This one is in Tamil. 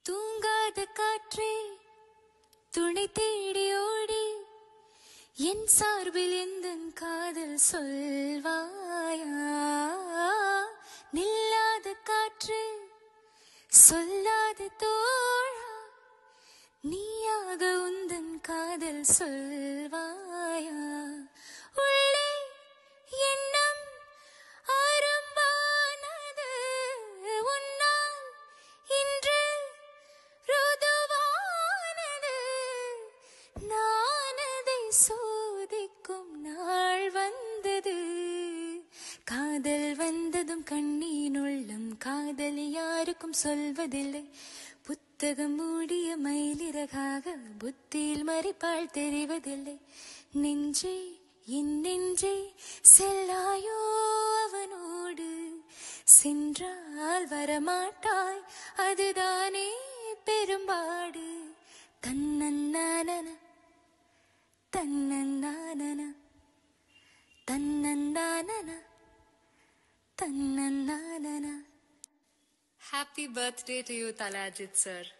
தூங்காத காற்றே துணை தேடி ஓடி என் சார்பில் எந்த காதல் சொல்வாயா நில்லாத காற்று சொல்லாத தோழா நீயாக உந்தன் காதல் சொல்வாயா உள்ளே எண்ணம் ஆரம்பானது உன்னால் இன்று ருதுவானது நான் அதை சோதிக்கும் நாள் வந்தது காதல் வந்ததும் கண்ணீன் உள்ளம் காதல் யாருக்கும் சொல்வதில்லை புத்தகம் மூடிய மயிலிறகாக புத்தியில் மறைப்பால் தெரிவதில்லை நெஞ்சே என் நெஞ்சே செல்லாயோ அவனோடு சென்றால் வரமாட்டாய் அதுதானே பெரும்பாடு தன்னன்னானன தன்னன்னானன தன்னன்னானன தன்னன்னானன Happy birthday to you, Talajit sir.